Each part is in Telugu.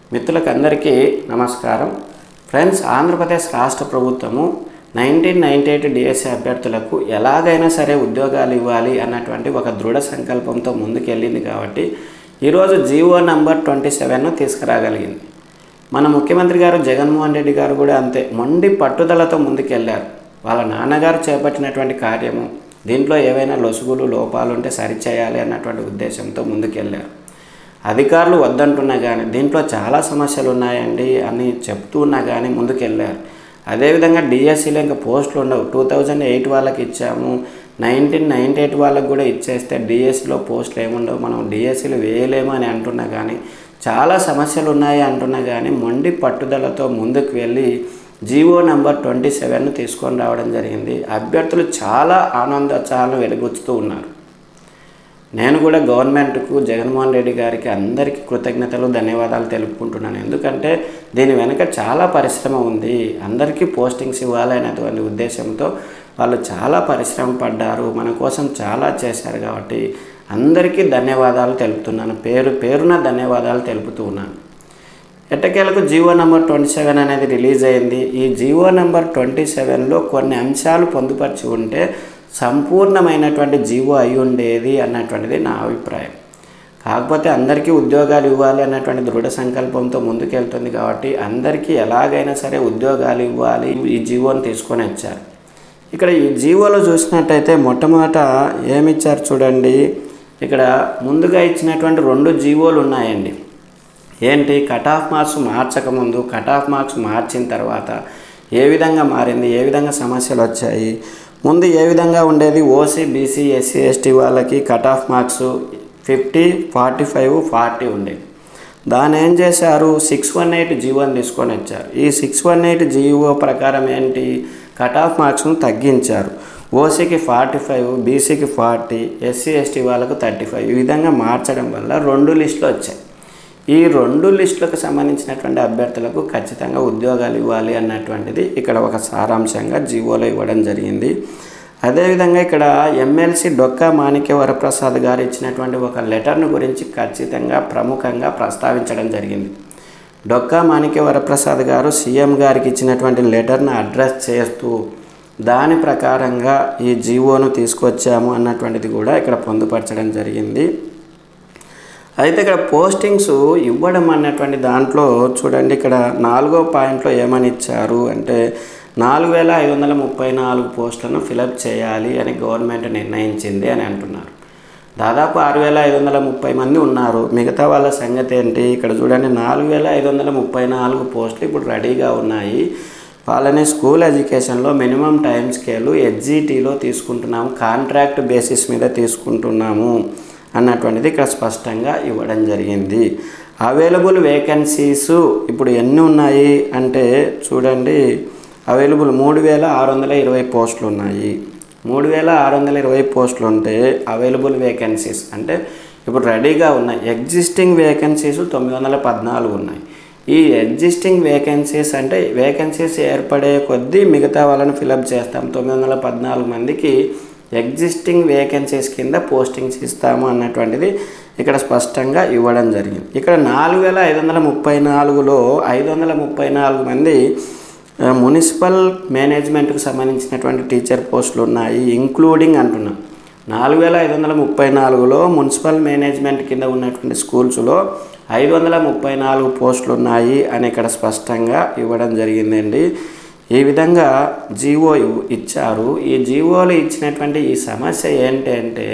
మిత్రులకు అందరికీ నమస్కారం ఫ్రెండ్స్ ఆంధ్రప్రదేశ్ రాష్ట్ర ప్రభుత్వము నైన్టీన్ నైంటీ ఎయిట్ డిఎస్సి అభ్యర్థులకు ఎలాగైనా సరే ఉద్యోగాలు ఇవ్వాలి అన్నటువంటి ఒక దృఢ సంకల్పంతో ముందుకెళ్ళింది కాబట్టి ఈరోజు జీవో నంబర్ ట్వంటీ సెవెన్ను తీసుకురాగలిగింది మన ముఖ్యమంత్రి గారు జగన్మోహన్ రెడ్డి గారు కూడా అంతే మొండి పట్టుదలతో ముందుకెళ్ళారు వాళ్ళ నాన్నగారు చేపట్టినటువంటి కార్యము దీంట్లో ఏవైనా లొసుగులు లోపాలు ఉంటే సరిచేయాలి అన్నటువంటి ఉద్దేశంతో ముందుకెళ్ళారు అధికారులు వద్దంటున్నా కానీ దీంట్లో చాలా సమస్యలు ఉన్నాయండి అని చెప్తూ ఉన్నా కానీ ముందుకెళ్ళారు అదేవిధంగా డిఎస్సీలో ఇంకా పోస్టులు ఉండవు టూ థౌజండ్ ఎయిట్ వాళ్ళకి ఇచ్చాము నైన్టీన్ నైంటీ ఎయిట్ వాళ్ళకి కూడా ఇచ్చేస్తే డిఎస్సిలో పోస్టులు ఏముండవు మనం డిఎస్సీలు వేయలేము అని అంటున్నా కానీ చాలా సమస్యలు ఉన్నాయి అంటున్నా కానీ మొండి పట్టుదలతో ముందుకు వెళ్ళి జీవో నెంబర్ ట్వంటీ సెవెన్ తీసుకొని రావడం జరిగింది అభ్యర్థులు చాలా ఆనందోత్సాహాలను వెలుగుచ్చుతూ ఉన్నారు నేను కూడా గవర్నమెంట్కు జగన్మోహన్ రెడ్డి గారికి అందరికీ కృతజ్ఞతలు ధన్యవాదాలు తెలుపుకుంటున్నాను ఎందుకంటే దీని వెనుక చాలా పరిశ్రమ ఉంది అందరికీ పోస్టింగ్స్ ఇవ్వాలనేటువంటి ఉద్దేశంతో వాళ్ళు చాలా పరిశ్రమ పడ్డారు మన కోసం చాలా చేశారు కాబట్టి అందరికీ ధన్యవాదాలు తెలుపుతున్నాను పేరు పేరున ధన్యవాదాలు తెలుపుతూ ఉన్నాను ఎట్టకేలకు జీవో నెంబర్ ట్వంటీ సెవెన్ అనేది రిలీజ్ అయింది ఈ జీవో నెంబర్ ట్వంటీ సెవెన్లో కొన్ని అంశాలు పొందుపరిచి ఉంటే సంపూర్ణమైనటువంటి జీవో అయి ఉండేది అన్నటువంటిది నా అభిప్రాయం కాకపోతే అందరికీ ఉద్యోగాలు ఇవ్వాలి అన్నటువంటి దృఢ సంకల్పంతో ముందుకెళ్తుంది కాబట్టి అందరికీ ఎలాగైనా సరే ఉద్యోగాలు ఇవ్వాలి ఈ జీవోని తీసుకొని వచ్చారు ఇక్కడ ఈ జీవోలో చూసినట్టయితే మొట్టమొదట ఏమిచ్చారు చూడండి ఇక్కడ ముందుగా ఇచ్చినటువంటి రెండు జీవోలు ఉన్నాయండి ఏంటి కట్ ఆఫ్ మార్క్స్ మార్చకముందు కట్ ఆఫ్ మార్క్స్ మార్చిన తర్వాత ఏ విధంగా మారింది ఏ విధంగా సమస్యలు వచ్చాయి ముందు ఏ విధంగా ఉండేది ఓసీ బీసీ ఎస్సీ ఎస్టీ వాళ్ళకి cut off marks fifty forty five forty ఉండేది దాన్ని ఏం చేశారు సిక్స్ వన్ ఎయిట్ జీవోని తీసుకొని వచ్చారు ఈ సిక్స్ వన్ ఎయిట్ జీవో ప్రకారం ఏంటి కట్ ఆఫ్ మార్క్స్ను తగ్గించారు ఓసీకి ఫార్టీ ఫైవ్ బీసీకి ఫార్టీ ఎస్సీ ఎస్టీ వాళ్ళకు థర్టీ ఫైవ్ ఈ విధంగా మార్చడం వల్ల రెండు లిస్టులు వచ్చాయి ఈ రెండు లిస్టులకు సంబంధించినటువంటి అభ్యర్థులకు ఖచ్చితంగా ఉద్యోగాలు ఇవ్వాలి అన్నటువంటిది ఇక్కడ ఒక సారాంశంగా జీవోలో ఇవ్వడం జరిగింది అదేవిధంగా ఇక్కడ ఎమ్మెల్సీ డొక్కా మాణిక్య వరప్రసాద్ గారు ఇచ్చినటువంటి ఒక లెటర్ను గురించి ఖచ్చితంగా ప్రముఖంగా ప్రస్తావించడం జరిగింది డొక్కా మాణిక్య వరప్రసాద్ గారు సీఎం గారికి ఇచ్చినటువంటి లెటర్ను అడ్రస్ చేస్తూ దాని ప్రకారంగా ఈ జీవోను తీసుకొచ్చాము అన్నటువంటిది కూడా ఇక్కడ పొందుపరచడం జరిగింది అయితే ఇక్కడ పోస్టింగ్స్ ఇవ్వడం అన్నటువంటి దాంట్లో చూడండి ఇక్కడ నాలుగో పాయింట్లో ఏమని ఇచ్చారు అంటే నాలుగు వేల ఐదు వందల ముప్పై నాలుగు పోస్టులను ఫిలప్ చేయాలి అని గవర్నమెంట్ నిర్ణయించింది అని అంటున్నారు దాదాపు ఆరు వేల ఐదు వందల ముప్పై మంది ఉన్నారు మిగతా వాళ్ళ సంగతి ఏంటి ఇక్కడ చూడండి నాలుగు వేల ఐదు వందల ముప్పై నాలుగు పోస్టులు ఇప్పుడు రెడీగా ఉన్నాయి వాళ్ళని స్కూల్ ఎడ్యుకేషన్లో మినిమం టైం స్కేలు హెచ్జిటీలో తీసుకుంటున్నాము కాంట్రాక్ట్ బేసిస్ మీద తీసుకుంటున్నాము అన్నటువంటిది ఇక్కడ స్పష్టంగా ఇవ్వడం జరిగింది అవైలబుల్ వేకెన్సీస్ ఇప్పుడు ఎన్ని ఉన్నాయి అంటే చూడండి అవైలబుల్ మూడు వేల ఆరు వందల ఇరవై పోస్టులు ఉన్నాయి మూడు వేల ఆరు వందల ఇరవై పోస్టులు ఉంటే అవైలబుల్ వేకెన్సీస్ అంటే ఇప్పుడు రెడీగా ఉన్నాయి ఎగ్జిస్టింగ్ వేకెన్సీస్ తొమ్మిది వందల పద్నాలుగు ఉన్నాయి ఈ ఎగ్జిస్టింగ్ వేకెన్సీస్ అంటే వేకెన్సీస్ ఏర్పడే కొద్దీ మిగతా వాళ్ళని ఫిలప్ చేస్తాం తొమ్మిది వందల పద్నాలుగు మందికి ఎగ్జిస్టింగ్ వేకెన్సీస్ కింద పోస్టింగ్స్ ఇస్తాము అన్నటువంటిది ఇక్కడ స్పష్టంగా ఇవ్వడం జరిగింది ఇక్కడ నాలుగు వేల ఐదు వందల ముప్పై నాలుగులో ఐదు వందల ముప్పై నాలుగు మంది మున్సిపల్ మేనేజ్మెంట్కి సంబంధించినటువంటి టీచర్ పోస్టులు ఉన్నాయి ఇంక్లూడింగ్ అంటున్నాం నాలుగు వేల ఐదు వందల ముప్పై నాలుగులో మున్సిపల్ మేనేజ్మెంట్ కింద ఉన్నటువంటి స్కూల్స్లో ఐదు వందల ముప్పై నాలుగు పోస్టులు ఉన్నాయి అని ఇక్కడ స్పష్టంగా ఇవ్వడం జరిగిందండి ఈ విధంగా జీవో ఇచ్చారు ఈ జీవోలు ఇచ్చినటువంటి ఈ సమస్య ఏంటి అంటే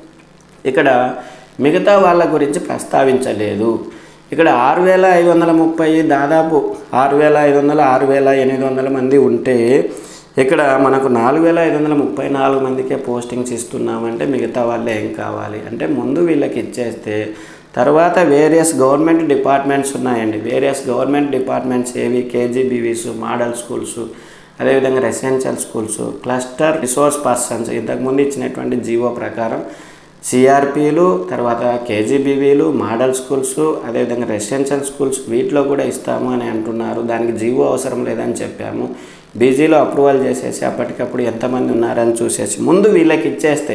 ఇక్కడ మిగతా వాళ్ళ గురించి ప్రస్తావించలేదు ఇక్కడ ఆరు వేల ఐదు వందల ముప్పై దాదాపు ఆరు వేల ఐదు వందల ఆరు వేల ఎనిమిది వందల మంది ఉంటే ఇక్కడ మనకు నాలుగు వేల ఐదు వందల ముప్పై నాలుగు మందికే పోస్టింగ్స్ ఇస్తున్నామంటే మిగతా వాళ్ళు ఏం కావాలి అంటే ముందు వీళ్ళకి ఇచ్చేస్తే తర్వాత వేరియస్ గవర్నమెంట్ డిపార్ట్మెంట్స్ ఉన్నాయండి వేరియస్ గవర్నమెంట్ డిపార్ట్మెంట్స్ ఏవి కేజీబీవీస్ మోడల్ స్కూల్స్ అదేవిధంగా residential schools cluster resource persons ఇంతకుముందు ఇచ్చినటువంటి జీవో ప్రకారం సిఆర్పీలు తర్వాత కేజీబీవీలు మోడల్ స్కూల్స్ అదేవిధంగా రెసిడెన్షియల్ స్కూల్స్ వీటిలో కూడా ఇస్తాము అని అంటున్నారు దానికి జీవో అవసరం లేదని చెప్పాము బీజీలో అప్రూవల్ చేసేసి అప్పటికప్పుడు ఎంతమంది ఉన్నారని చూసేసి ముందు వీళ్ళకి ఇచ్చేస్తే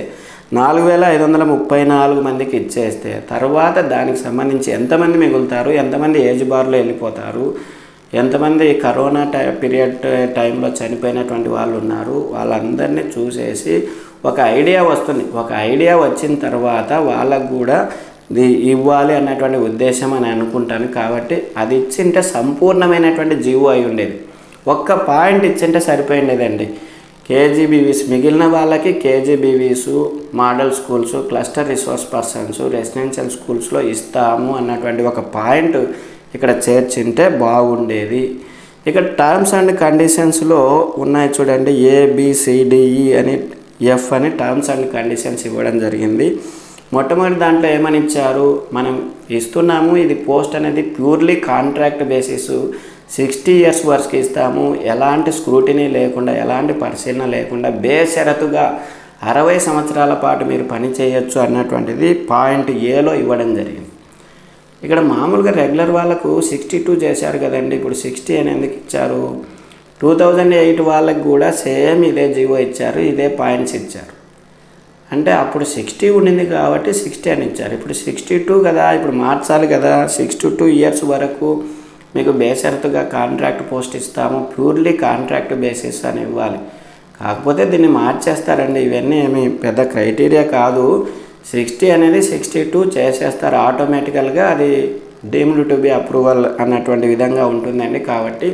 నాలుగు వేల ఐదు వందల ముప్పై నాలుగు మందికి ఇచ్చేస్తే తర్వాత దానికి సంబంధించి ఎంతమంది మిగులుతారు ఎంతమంది ఏజ్ బార్లో వెళ్ళిపోతారు ఎంతమంది కరోనా టై పీరియడ్ టైంలో చనిపోయినటువంటి వాళ్ళు ఉన్నారు వాళ్ళందరినీ చూసేసి ఒక ఐడియా వస్తుంది ఒక ఐడియా వచ్చిన తర్వాత వాళ్ళకు కూడా ఇది ఇవ్వాలి అన్నటువంటి ఉద్దేశం అని అనుకుంటాను కాబట్టి అది ఇచ్చింటే సంపూర్ణమైనటువంటి జీవో అయి ఉండేది ఒక్క పాయింట్ ఇచ్చింటే సరిపోయిండేదండి కేజీబీవీస్ మిగిలిన వాళ్ళకి K G B Vs model schools cluster resource persons residential స్కూల్స్లో ఇస్తాము అన్నటువంటి ఒక పాయింట్ ఇక్కడ చేర్చింటే బాగుండేది ఇక్కడ టర్మ్స్ అండ్ కండిషన్స్లో ఉన్నాయి చూడండి ఏబిసిడిఈ అని ఎఫ్ అని టర్మ్స్ అండ్ కండిషన్స్ ఇవ్వడం జరిగింది మొట్టమొదటి దాంట్లో ఏమని ఇచ్చారు మనం ఇస్తున్నాము ఇది పోస్ట్ అనేది purely contract basis sixty years వరకు ఇస్తాము ఎలాంటి స్క్రూటినీ లేకుండా ఎలాంటి పరిశీలన లేకుండా బేషరతుగా అరవై సంవత్సరాల పాటు మీరు పని చేయొచ్చు అన్నటువంటిది పాయింట్ ఏలో ఇవ్వడం జరిగింది ఇక్కడ మామూలుగా రెగ్యులర్ వాళ్ళకు సిక్స్టీ టూ చేశారు కదండి ఇప్పుడు సిక్స్టీ అని ఎందుకు ఇచ్చారు టూ థౌజండ్ ఎయిట్ వాళ్ళకి కూడా సేమ్ ఇదే జీవో ఇచ్చారు ఇదే పాయింట్స్ ఇచ్చారు అంటే అప్పుడు సిక్స్టీ ఉండింది కాబట్టి సిక్స్టీ అని ఇచ్చారు ఇప్పుడు సిక్స్టీ టూ కదా ఇప్పుడు మార్చాలి కదా సిక్స్టీ టూ ఇయర్స్ వరకు మీకు బేషరతుగా కాంట్రాక్ట్ పోస్ట్ ఇస్తాము ప్యూర్లీ కాంట్రాక్ట్ బేసిస్ అని ఇవ్వాలి కాకపోతే దీన్ని మార్చేస్తారండి ఇవన్నీ ఏమి పెద్ద క్రైటీరియా కాదు సిక్స్టీ అనేది సిక్స్టీ టూ చేసేస్తారు ఆటోమేటికల్గా అది డీమ్డ్ టు బి అప్రూవల్ అన్నటువంటి విధంగా ఉంటుందండి కాబట్టి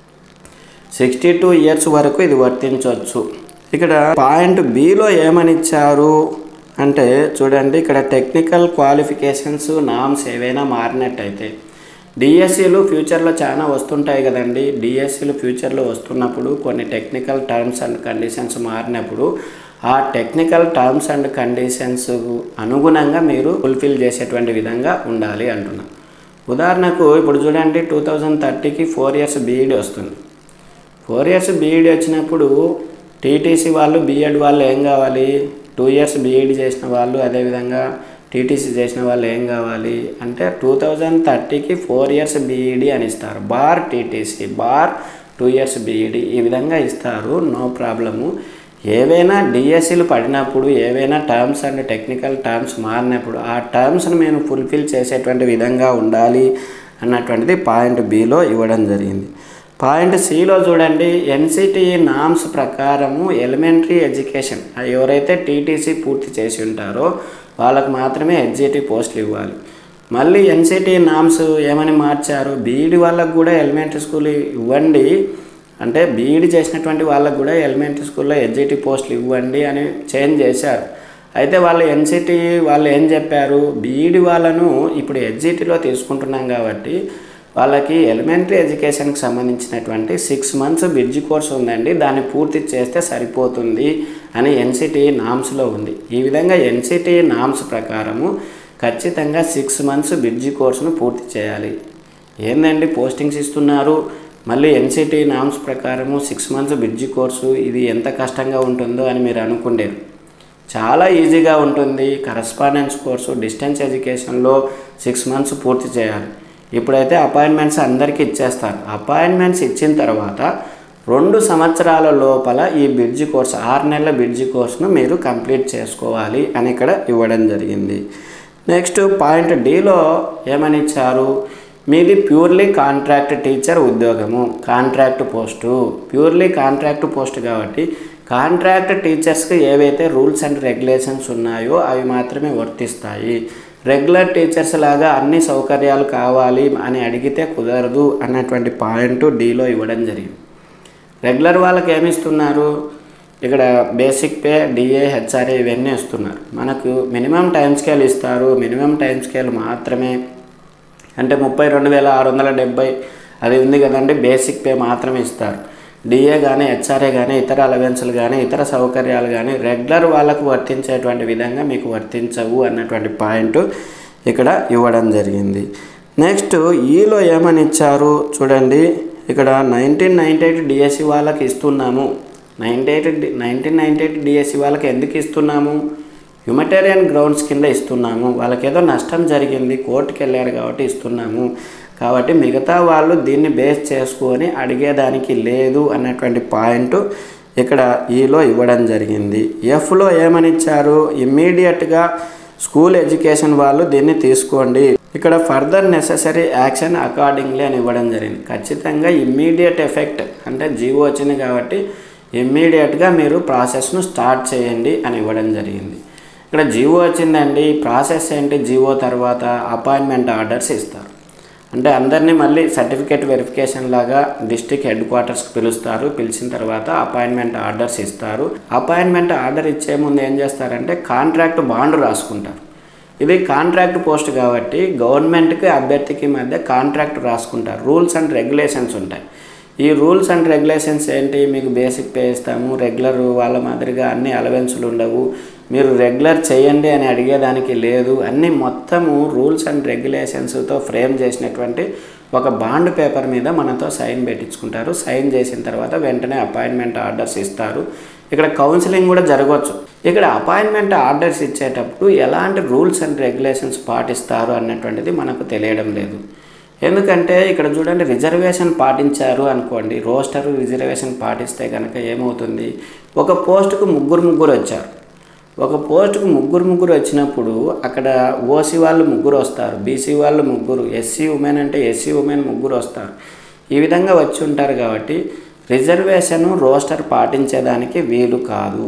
సిక్స్టీ టూ ఇయర్స్ వరకు ఇది వర్తించవచ్చు ఇక్కడ పాయింట్ బిలో ఏమని ఇచ్చారు అంటే చూడండి ఇక్కడ టెక్నికల్ క్వాలిఫికేషన్స్ నామ్స్ ఏవైనా మారినట్టయితే డిఎస్సీలు ఫ్యూచర్లో చాలా వస్తుంటాయి కదండి డిఎస్సీలు ఫ్యూచర్లో వస్తున్నప్పుడు కొన్ని టెక్నికల్ టర్మ్స్ అండ్ కండిషన్స్ మారినప్పుడు ఆ టెక్నికల్ టర్మ్స్ అండ్ కండిషన్స్ అనుగుణంగా మీరు ఫుల్ఫిల్ చేసేటువంటి విధంగా ఉండాలి అంటున్నా ఉదాహరణకు ఇప్పుడు చూడండి టూ థౌజండ్ థర్టీకి ఫోర్ ఇయర్స్ బీఈడి వస్తుంది ఫోర్ ఇయర్స్ బీఈడి వచ్చినప్పుడు టీటీసీ వాళ్ళు బీఎడ్ వాళ్ళు ఏం కావాలి టూ ఇయర్స్ బీఈడి చేసిన వాళ్ళు అదేవిధంగా టీటీసీ చేసిన వాళ్ళు ఏం కావాలి అంటే టూ థౌజండ్ థర్టీకి ఫోర్ ఇయర్స్ బీఈడి అని ఇస్తారు bar T T C bar two years B E D ఈ విధంగా ఇస్తారు నో ప్రాబ్లము ఏవైనా డిఎస్సీలు పడినప్పుడు ఏవైనా టర్మ్స్ అండ్ టెక్నికల్ టర్మ్స్ మారినప్పుడు ఆ టర్మ్స్ని మేము ఫుల్ఫిల్ చేసేటువంటి విధంగా ఉండాలి అన్నటువంటిది పాయింట్ బిలో ఇవ్వడం జరిగింది పాయింట్ సిలో చూడండి ఎన్సిటి నామ్స్ ప్రకారము ఎలిమెంటరీ ఎడ్యుకేషన్ ఎవరైతే టీటీసీ పూర్తి చేసి ఉంటారో వాళ్ళకు మాత్రమే హెచ్జిటి పోస్టులు ఇవ్వాలి మళ్ళీ ఎన్సిటి నామ్స్ ఏమని మార్చారు బీఈడి వాళ్ళకు కూడా ఎలిమెంటరీ స్కూల్ ఇవ్వండి అంటే బీఈడి చేసినటువంటి వాళ్ళకు కూడా ఎలిమెంటరీ స్కూల్లో హెచ్జిటి పోస్టులు ఇవ్వండి అని చేంజ్ చేశారు అయితే వాళ్ళు ఎన్సిటి వాళ్ళు ఏం చెప్పారు బీఈడి వాళ్ళను ఇప్పుడు హెచ్జిటిలో తీసుకుంటున్నాం కాబట్టి వాళ్ళకి ఎలిమెంటరీ ఎడ్యుకేషన్కి సంబంధించినటువంటి సిక్స్ మంత్స్ బ్రిడ్జ్ కోర్స్ ఉందండి దాన్ని పూర్తి చేస్తే సరిపోతుంది అని ఎన్సిటి నామ్స్లో ఉంది ఈ విధంగా ఎన్సిటి నామ్స్ ప్రకారము ఖచ్చితంగా సిక్స్ మంత్స్ బ్రిడ్జ్ కోర్సును పూర్తి చేయాలి ఏందండి పోస్టింగ్స్ ఇస్తున్నారు మళ్ళీ ఎన్సిటి నామ్స్ ప్రకారము సిక్స్ మంత్స్ బ్రిడ్జ్ కోర్సు ఇది ఎంత కష్టంగా ఉంటుందో అని మీరు అనుకుండేరు చాలా ఈజీగా ఉంటుంది కరస్పాండెన్స్ కోర్సు డిస్టెన్స్ ఎడ్యుకేషన్లో సిక్స్ మంత్స్ పూర్తి చేయాలి ఇప్పుడైతే అపాయింట్మెంట్స్ అందరికీ ఇచ్చేస్తారు అపాయింట్మెంట్స్ ఇచ్చిన తర్వాత రెండు సంవత్సరాల లోపల ఈ బ్రిడ్జి కోర్స్ ఆరు నెలల బ్రిడ్జి కోర్సును మీరు కంప్లీట్ చేసుకోవాలి అని ఇక్కడ ఇవ్వడం జరిగింది నెక్స్ట్ పాయింట్ డిలో ఏమని ఇచ్చారు మీది ప్యూర్లీ కాంట్రాక్ట్ టీచర్ ఉద్యోగము contract post purely contract post కాబట్టి కాంట్రాక్ట్ టీచర్స్కి ఏవైతే రూల్స్ అండ్ రెగ్యులేషన్స్ ఉన్నాయో అవి మాత్రమే వర్తిస్తాయి రెగ్యులర్ టీచర్స్ లాగా అన్ని సౌకర్యాలు కావాలి అని అడిగితే కుదరదు అన్నటువంటి పాయింట్ డీలో ఇవ్వడం జరిగింది రెగ్యులర్ వాళ్ళకి ఏమి ఇస్తున్నారు ఇక్కడ బేసిక్ పే డిఏ హెచ్ఆర్ఏ ఇవన్నీ ఇస్తున్నారు మనకు మినిమం టైం స్కేల్ ఇస్తారు మినిమం టైం స్కేల్ మాత్రమే అంటే ముప్పై రెండు వేల ఆరు వందల డెబ్బై అది ఉంది కదండి బేసిక్ పే మాత్రమే ఇస్తారు డిఏ కానీ హెచ్ఆర్ఏ కానీ ఇతర అలవెన్సులు కానీ ఇతర సౌకర్యాలు కానీ రెగ్యులర్ వాళ్ళకు వర్తించేటువంటి విధంగా మీకు వర్తించవు అన్నటువంటి పాయింట్ ఇక్కడ ఇవ్వడం జరిగింది నెక్స్ట్ ఈలో ఏమని ఇచ్చారు చూడండి ఇక్కడ నైన్టీన్ నైంటీ ఎయిట్ డిఎస్సి వాళ్ళకి ఇస్తున్నాము ninety eight nineteen ninety eight D S C వాళ్ళకి ఎందుకు ఇస్తున్నాము హ్యూమటేరియన్ గ్రౌండ్స్ కింద ఇస్తున్నాము వాళ్ళకి ఏదో నష్టం జరిగింది కోర్టుకి వెళ్ళారు కాబట్టి ఇస్తున్నాము కాబట్టి మిగతా వాళ్ళు దీన్ని బేస్ చేసుకొని అడిగేదానికి లేదు అన్నటువంటి పాయింట్ ఇక్కడ ఈలో ఇవ్వడం జరిగింది ఎఫ్లో ఏమని ఇచ్చారు ఇమ్మీడియట్గా స్కూల్ ఎడ్యుకేషన్ వాళ్ళు దీన్ని తీసుకోండి ఇక్కడ ఫర్దర్ నెససరీ యాక్షన్ అకార్డింగ్లీ అని ఇవ్వడం జరిగింది ఖచ్చితంగా ఇమ్మీడియట్ ఎఫెక్ట్ అంటే జీవో వచ్చింది కాబట్టి ఇమ్మీడియట్గా మీరు ప్రాసెస్ను స్టార్ట్ చేయండి అని ఇవ్వడం జరిగింది ఇక్కడ జీవో వచ్చిందండి ప్రాసెస్ ఏంటి జీవో తర్వాత అపాయింట్మెంట్ ఆర్డర్స్ ఇస్తారు అంటే అందరినీ మళ్ళీ సర్టిఫికేట్ వెరిఫికేషన్ లాగా డిస్టిక్ హెడ్ క్వార్టర్స్కి పిలుస్తారు పిలిచిన తర్వాత అపాయింట్మెంట్ ఆర్డర్స్ ఇస్తారు అపాయింట్మెంట్ ఆర్డర్ ఇచ్చే ముందు ఏం చేస్తారంటే కాంట్రాక్ట్ బాండ్ రాసుకుంటారు ఇది కాంట్రాక్ట్ పోస్ట్ కాబట్టి గవర్నమెంట్కి అభ్యర్థికి మధ్య కాంట్రాక్ట్ రాసుకుంటారు రూల్స్ అండ్ రెగ్యులేషన్స్ ఉంటాయి ఈ రూల్స్ అండ్ రెగ్యులేషన్స్ ఏంటి మీకు బేసిక్ పే ఇస్తాము రెగ్యులర్ వాళ్ళ మాదిరిగా అన్ని అలవెన్సులు ఉండవు మీరు రెగ్యులర్ చేయండి అని అడిగేదానికి లేదు అన్నీ మొత్తము రూల్స్ అండ్ రెగ్యులేషన్స్తో ఫ్రేమ్ చేసినటువంటి ఒక బాండ్ పేపర్ మీద మనతో సైన్ పెట్టించుకుంటారు సైన్ చేసిన తర్వాత వెంటనే అపాయింట్మెంట్ ఆర్డర్స్ ఇస్తారు ఇక్కడ కౌన్సిలింగ్ కూడా జరగవచ్చు ఇక్కడ అపాయింట్మెంట్ ఆర్డర్స్ ఇచ్చేటప్పుడు ఎలాంటి రూల్స్ అండ్ రెగ్యులేషన్స్ పాటిస్తారు అన్నటువంటిది మనకు తెలియడం లేదు ఎందుకంటే ఇక్కడ చూడండి రిజర్వేషన్ పాటించారు అనుకోండి రోస్టర్ రిజర్వేషన్ పాటిస్తే కనుక ఏమవుతుంది ఒక పోస్టుకు ముగ్గురు ముగ్గురు వచ్చారు ఒక పోస్టుకు ముగ్గురు ముగ్గురు వచ్చినప్పుడు అక్కడ ఓసీ వాళ్ళు ముగ్గురు వస్తారు బీసీ వాళ్ళు ముగ్గురు ఎస్సీ ఉమెన్ అంటే ఎస్సీ ఉమెన్ ముగ్గురు వస్తారు ఈ విధంగా వచ్చి ఉంటారు కాబట్టి రిజర్వేషన్ రోస్టర్ పాటించేదానికి వీలు కాదు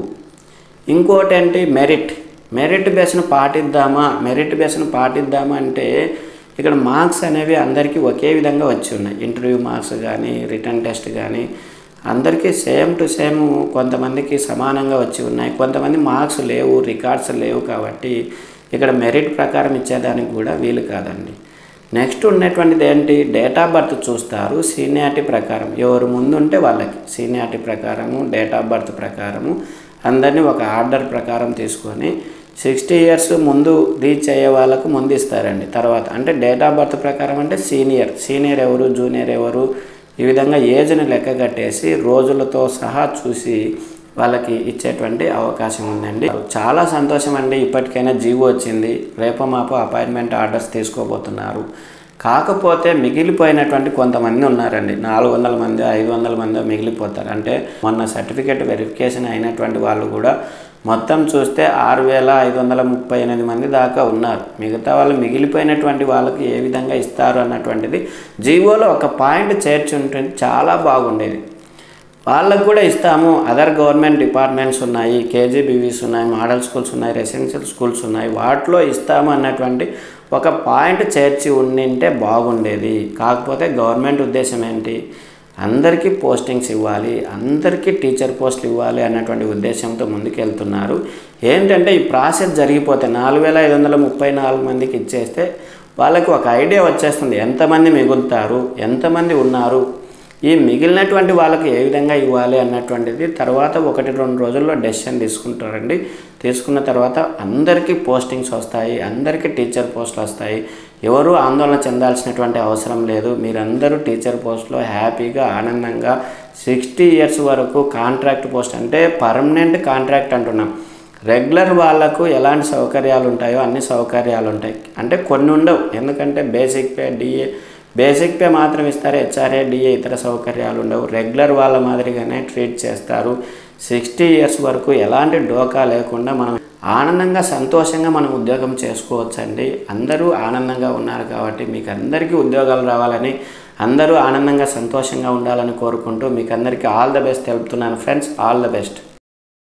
ఇంకోటి ఏంటి మెరిట్ మెరిట్ బేస్ను పాటిద్దామా మెరిట్ బేస్ను పాటిద్దామా అంటే ఇక్కడ మార్క్స్ అనేవి అందరికీ ఒకే విధంగా వచ్చి ఉన్నాయి ఇంటర్వ్యూ మార్క్స్ కానీ రిటర్న్ టెస్ట్ కానీ అందరికీ సేమ్ టు సేమ్ కొంతమందికి సమానంగా వచ్చి ఉన్నాయి కొంతమంది మార్క్స్ లేవు రికార్డ్స్ లేవు కాబట్టి ఇక్కడ మెరిట్ ప్రకారం ఇచ్చేదానికి కూడా వీలు కాదండి నెక్స్ట్ ఉన్నటువంటిది ఏంటి డేట్ ఆఫ్ బర్త్ చూస్తారు సీనియారిటీ ప్రకారం ఎవరు ముందు ఉంటే వాళ్ళకి సీనియారిటీ ప్రకారము డేట్ ఆఫ్ బర్త్ ప్రకారము అందరినీ ఒక ఆర్డర్ ప్రకారం తీసుకొని సిక్స్టీ ఇయర్స్ ముందు రీచ్ అయ్యే వాళ్ళకు ముందు ఇస్తారండి తర్వాత అంటే డేట్ ఆఫ్ బర్త్ ప్రకారం అంటే సీనియర్ సీనియర్ ఎవరు జూనియర్ ఎవరు ఈ విధంగా ఏజ్ని లెక్క కట్టేసి రోజులతో సహా చూసి వాళ్ళకి ఇచ్చేటువంటి అవకాశం ఉందండి చాలా సంతోషం అండి ఇప్పటికైనా జీవో వచ్చింది రేపో మాపో అపాయింట్మెంట్ ఆర్డర్స్ తీసుకోబోతున్నారు కాకపోతే మిగిలిపోయినటువంటి కొంతమంది ఉన్నారండి నాలుగు వందల మంది ఐదు వందల మంది మిగిలిపోతారు అంటే మొన్న సర్టిఫికేట్ వెరిఫికేషన్ అయినటువంటి వాళ్ళు కూడా మొత్తం చూస్తే ఆరు వేల ఐదు వందల ముప్పై ఎనిమిది మంది దాకా ఉన్నారు మిగతా వాళ్ళు మిగిలిపోయినటువంటి వాళ్ళకి ఏ విధంగా ఇస్తారు అన్నటువంటిది జీవోలో ఒక పాయింట్ చేర్చి ఉంటుంది చాలా బాగుండేది వాళ్ళకు కూడా ఇస్తాము అదర్ గవర్నమెంట్ డిపార్ట్మెంట్స్ ఉన్నాయి కేజీబీవీస్ ఉన్నాయి మోడల్ స్కూల్స్ ఉన్నాయి రెసిడెన్షియల్ స్కూల్స్ ఉన్నాయి వాటిలో ఇస్తాము అన్నటువంటి ఒక పాయింట్ చేర్చి ఉండింటే బాగుండేది కాకపోతే గవర్నమెంట్ ఉద్దేశం ఏంటి అందరికీ పోస్టింగ్స్ ఇవ్వాలి అందరికీ టీచర్ పోస్టులు ఇవ్వాలి అన్నటువంటి ఉద్దేశంతో ముందుకెళ్తున్నారు ఏంటంటే ఈ ప్రాసెస్ జరిగిపోతే నాలుగు వేల ఐదు వందల ముప్పై నాలుగు మందికి ఇచ్చేస్తే వాళ్ళకి ఒక ఐడియా వచ్చేస్తుంది ఎంతమంది మిగులుతారు ఎంతమంది ఉన్నారు ఈ మిగిలినటువంటి వాళ్ళకి ఏ విధంగా ఇవ్వాలి అన్నటువంటిది తర్వాత ఒకటి రెండు రోజుల్లో డెసిషన్ తీసుకుంటారండి తీసుకున్న తర్వాత అందరికీ పోస్టింగ్స్ వస్తాయి అందరికీ టీచర్ పోస్టులు వస్తాయి ఎవరు ఆందోళన చెందాల్సినటువంటి అవసరం లేదు మీరందరూ టీచర్ పోస్ట్లో హ్యాపీగా ఆనందంగా సిక్స్టీ ఇయర్స్ వరకు కాంట్రాక్ట్ పోస్ట్ అంటే పర్మనెంట్ కాంట్రాక్ట్ అంటున్నాం రెగ్యులర్ వాళ్ళకు ఎలాంటి సౌకర్యాలు ఉంటాయో అన్ని సౌకర్యాలు ఉంటాయి అంటే కొన్ని ఉండవు ఎందుకంటే basic pay D A basic pay మాత్రం ఇస్తారు హెచ్ఆర్ఏ డిఏ ఇతర సౌకర్యాలు ఉండవు రెగ్యులర్ వాళ్ళ మాదిరిగానే ట్రీట్ చేస్తారు సిక్స్టీ ఇయర్స్ వరకు ఎలాంటి డోకా లేకుండా మనం ఆనందంగా సంతోషంగా మనం ఉద్యోగం చేసుకోవచ్చండి అందరూ ఆనందంగా ఉన్నారు కాబట్టి మీకు అందరికీ ఉద్యోగాలు రావాలని అందరూ ఆనందంగా సంతోషంగా ఉండాలని కోరుకుంటూ మీకు అందరికీ ఆల్ ద బెస్ట్ తెలుపుతున్నాను ఫ్రెండ్స్ ఆల్ ద బెస్ట్